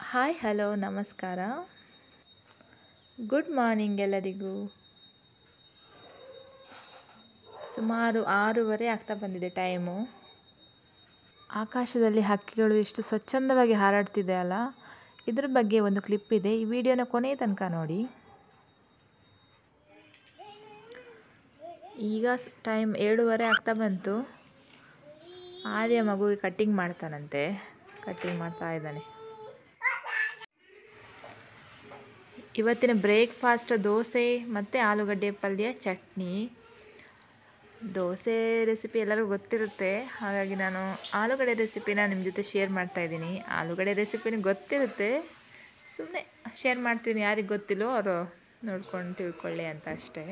hi hello ನಮಸ್ಕಾರ good morning ಎಲ್ಲರಿಗೂ ಸುಮಾರು ಆರೂವರೆ ಆಗ್ತಾ ಬಂದಿದೆ ಟೈಮು ಆಕಾಶದಲ್ಲಿ ಹಕ್ಕಿಗಳು ಎಷ್ಟು ಸ್ವಚ್ಛಂದವಾಗಿ ಹಾರಾಡ್ತಿದೆ ಅಲ್ಲ ಇದ್ರ ಬಗ್ಗೆ ಒಂದು ಕ್ಲಿಪ್ ಇದೆ ಈ ವಿಡಿಯೋನ ಕೊನೆಯ ತನಕ ನೋಡಿ ಈಗ ಟೈಮ್ ಏಳುವರೆ ಆಗ್ತಾ ಬಂತು ಆರ್ಯ ಮಗುವಿಗೆ ಕಟ್ಟಿಂಗ್ ಮಾಡ್ತಾನಂತೆ ಕಟ್ಟಿಂಗ್ ಮಾಡ್ತಾ ಇದ್ದಾನೆ ಇವತ್ತಿನ ಬ್ರೇಕ್ಫಾಸ್ಟ್ ದೋಸೆ ಮತ್ತು ಆಲೂಗಡ್ಡೆ ಪಲ್ಯ ಚಟ್ನಿ ದೋಸೆ ರೆಸಿಪಿ ಎಲ್ಲರಿಗೂ ಗೊತ್ತಿರುತ್ತೆ ಹಾಗಾಗಿ ನಾನು ಆಲೂಗಡ್ಡೆ ರೆಸಿಪಿನ ನಿಮ್ಮ ಜೊತೆ ಶೇರ್ ಮಾಡ್ತಾ ಇದ್ದೀನಿ ಆಲೂಗಡ್ಡೆ ರೆಸಿಪಿನ ಗೊತ್ತಿರುತ್ತೆ ಸುಮ್ಮನೆ ಶೇರ್ ಮಾಡ್ತೀನಿ ಯಾರಿಗೆ ಗೊತ್ತಿಲ್ಲೋ ಅವರು ನೋಡ್ಕೊಂಡು ತಿಳ್ಕೊಳ್ಳಿ ಅಂತ ಅಷ್ಟೇ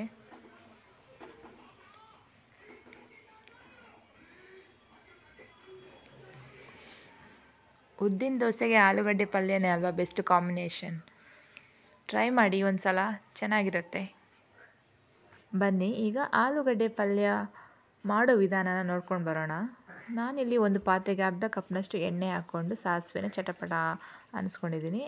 ಉದ್ದಿನ ದೋಸೆಗೆ ಆಲೂಗಡ್ಡೆ ಪಲ್ಯನೇ ಅಲ್ವಾ ಬೆಸ್ಟ್ ಕಾಂಬಿನೇಷನ್ ಟ್ರೈ ಮಾಡಿ ಒಂದು ಸಲ ಚೆನ್ನಾಗಿರುತ್ತೆ ಬನ್ನಿ ಈಗ ಆಲೂಗಡ್ಡೆ ಪಲ್ಯ ಮಾಡೋ ವಿಧಾನನ ನೋಡ್ಕೊಂಡು ಬರೋಣ ನಾನಿಲ್ಲಿ ಒಂದು ಪಾತ್ರೆಗೆ ಅರ್ಧ ಕಪ್ನಷ್ಟು ಎಣ್ಣೆ ಹಾಕ್ಕೊಂಡು ಸಾಸಿವೆನ ಚಟಪಟ ಅನ್ನಿಸ್ಕೊಂಡಿದ್ದೀನಿ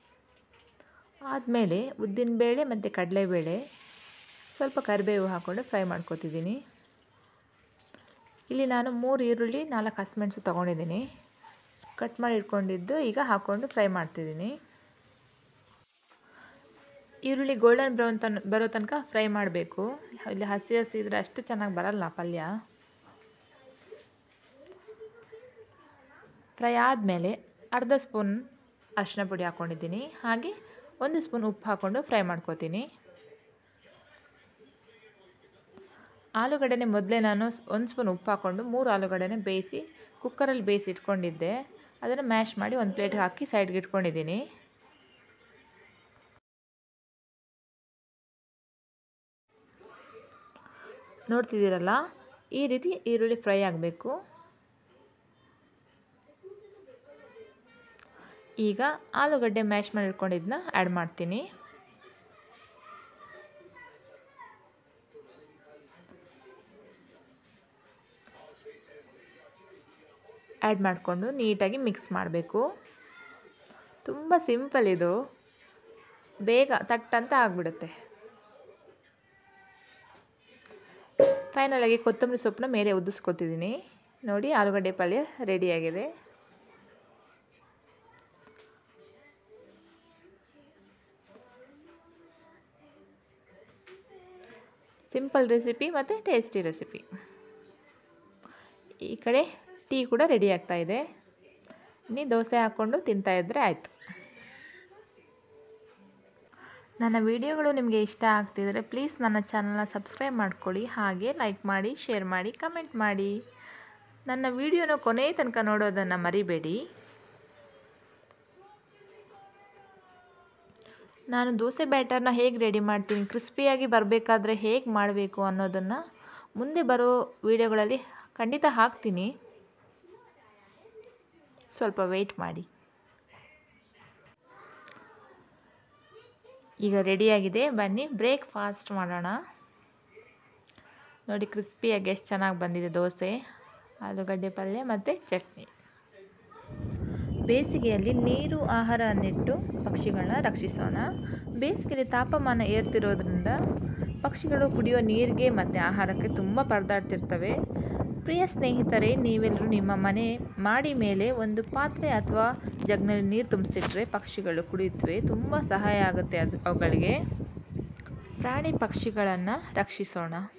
ಆದಮೇಲೆ ಉದ್ದಿನಬೇಳೆ ಮತ್ತು ಕಡಲೆಬೇಳೆ ಸ್ವಲ್ಪ ಕರಿಬೇವು ಹಾಕ್ಕೊಂಡು ಫ್ರೈ ಮಾಡ್ಕೊತಿದ್ದೀನಿ ಇಲ್ಲಿ ನಾನು ಮೂರು ಈರುಳ್ಳಿ ನಾಲ್ಕು ಹಸಿಮೆಣಸು ತೊಗೊಂಡಿದ್ದೀನಿ ಕಟ್ ಮಾಡಿ ಇಟ್ಕೊಂಡಿದ್ದು ಈಗ ಹಾಕ್ಕೊಂಡು ಫ್ರೈ ಮಾಡ್ತಿದ್ದೀನಿ ಈರುಳ್ಳಿ ಗೋಲ್ಡನ್ ಬ್ರೌನ್ ತನ್ ಬರೋ ತನಕ ಫ್ರೈ ಮಾಡಬೇಕು ಇಲ್ಲಿ ಹಸಿ ಹಸಿ ಇದ್ರೆ ಅಷ್ಟು ಚೆನ್ನಾಗಿ ಬರಲ್ಲ ಪಲ್ಯ ಫ್ರೈ ಆದಮೇಲೆ ಅರ್ಧ ಸ್ಪೂನ್ ಅರಿಶಿನ ಪುಡಿ ಹಾಕ್ಕೊಂಡಿದ್ದೀನಿ ಹಾಗೆ ಒಂದು ಸ್ಪೂನ್ ಉಪ್ಪು ಹಾಕ್ಕೊಂಡು ಫ್ರೈ ಮಾಡ್ಕೋತೀನಿ ಆಲೂಗಡ್ಡೆನೆ ಮೊದಲೇ ನಾನು ಒಂದು ಸ್ಪೂನ್ ಉಪ್ಪು ಹಾಕ್ಕೊಂಡು ಮೂರು ಆಲೂಗಡ್ಡೆನೆ ಬೇಯಿಸಿ ಕುಕ್ಕರಲ್ಲಿ ಬೇಯಿಸಿ ಇಟ್ಕೊಂಡಿದ್ದೆ ಅದನ್ನು ಮ್ಯಾಶ್ ಮಾಡಿ ಒಂದು ಪ್ಲೇಟ್ಗೆ ಹಾಕಿ ಸೈಡ್ಗೆ ಇಟ್ಕೊಂಡಿದ್ದೀನಿ ನೋಡ್ತಿದ್ದೀರಲ್ಲ ಈ ರೀತಿ ಈರುಳ್ಳಿ ಫ್ರೈ ಆಗಬೇಕು ಈಗ ಆಲೂಗಡ್ಡೆ ಮ್ಯಾಶ್ ಮಾಡಿ ಇಟ್ಕೊಂಡಿದ್ದನ್ನ ಆ್ಯಡ್ ಮಾಡ್ತೀನಿ ಆ್ಯಡ್ ಮಾಡಿಕೊಂಡು ನೀಟಾಗಿ ಮಿಕ್ಸ್ ಮಾಡಬೇಕು ತುಂಬ ಸಿಂಪಲ್ ಇದು ಬೇಗ ತಟ್ಟಂತ ಆಗಿಬಿಡುತ್ತೆ ಫೈನಲಾಗಿ ಕೊತ್ತಂಬರಿ ಸೊಪ್ಪನ್ನ ಮೇಲೆ ಉದಿಸ್ಕೊತಿದ್ದೀನಿ ನೋಡಿ ಆಲೂಗಡ್ಡೆ ಪಲ್ಯ ರೆಡಿಯಾಗಿದೆ ಸಿಂಪಲ್ ರೆಸಿಪಿ ಮತ್ತು ಟೇಸ್ಟಿ ರೆಸಿಪಿ ಈ ಕಡೆ ಟೀ ಕೂಡ ರೆಡಿ ಆಗ್ತಾ ಇದೆ ಇನ್ನು ದೋಸೆ ಹಾಕ್ಕೊಂಡು ತಿಂತಾಯಿದ್ರೆ ಆಯಿತು ನನ್ನ ವಿಡಿಯೋಗಳು ನಿಮಗೆ ಇಷ್ಟ ಆಗ್ತಿದ್ರೆ ಪ್ಲೀಸ್ ನನ್ನ ಚಾನಲ್ನ ಸಬ್ಸ್ಕ್ರೈಬ್ ಮಾಡ್ಕೊಳ್ಳಿ ಹಾಗೆ ಲೈಕ್ ಮಾಡಿ ಶೇರ್ ಮಾಡಿ ಕಮೆಂಟ್ ಮಾಡಿ ನನ್ನ ವಿಡಿಯೋನ ಕೊನೆ ತನಕ ನೋಡೋದನ್ನು ಮರಿಬೇಡಿ ನಾನು ದೋಸೆ ಬ್ಯಾಟರ್ನ ಹೇಗೆ ರೆಡಿ ಮಾಡ್ತೀನಿ ಕ್ರಿಸ್ಪಿಯಾಗಿ ಬರಬೇಕಾದ್ರೆ ಹೇಗೆ ಮಾಡಬೇಕು ಅನ್ನೋದನ್ನು ಮುಂದೆ ಬರೋ ವಿಡಿಯೋಗಳಲ್ಲಿ ಖಂಡಿತ ಹಾಕ್ತೀನಿ ಸ್ವಲ್ಪ ವೆಯ್ಟ್ ಮಾಡಿ ಈಗ ರೆಡಿಯಾಗಿದೆ ಬನ್ನಿ ಬ್ರೇಕ್ಫಾಸ್ಟ್ ಮಾಡೋಣ ನೋಡಿ ಕ್ರಿಸ್ಪಿಯಾಗಿ ಎಷ್ಟು ಚೆನ್ನಾಗಿ ಬಂದಿದೆ ದೋಸೆ ಆಲೂಗಡ್ಡೆ ಪಲ್ಯ ಮತ್ತು ಚಟ್ನಿ ಬೇಸಿಗೆಯಲ್ಲಿ ನೀರು ಆಹಾರನ್ನಿಟ್ಟು ಪಕ್ಷಿಗಳನ್ನ ರಕ್ಷಿಸೋಣ ಬೇಸಿಗೆಯಲ್ಲಿ ತಾಪಮಾನ ಏರ್ತಿರೋದ್ರಿಂದ ಪಕ್ಷಿಗಳು ಕುಡಿಯೋ ನೀರಿಗೆ ಮತ್ತು ಆಹಾರಕ್ಕೆ ತುಂಬ ಪರದಾಡ್ತಿರ್ತವೆ ಪ್ರಿಯ ಸ್ನೇಹಿತರೆ ನೀವೆಲ್ಲರೂ ನಿಮ್ಮ ಮನೆ ಮಾಡಿ ಮೇಲೆ ಒಂದು ಪಾತ್ರೆ ಅಥವಾ ಜಗ್ನಲ್ಲಿ ನೀರು ತುಂಬಿಸಿಟ್ರೆ ಪಕ್ಷಿಗಳು ಕುಡಿಯುತ್ತವೆ ತುಂಬ ಸಹಾಯ ಆಗುತ್ತೆ ಅದು ಅವುಗಳಿಗೆ ಪ್ರಾಣಿ ಪಕ್ಷಿಗಳನ್ನು ರಕ್ಷಿಸೋಣ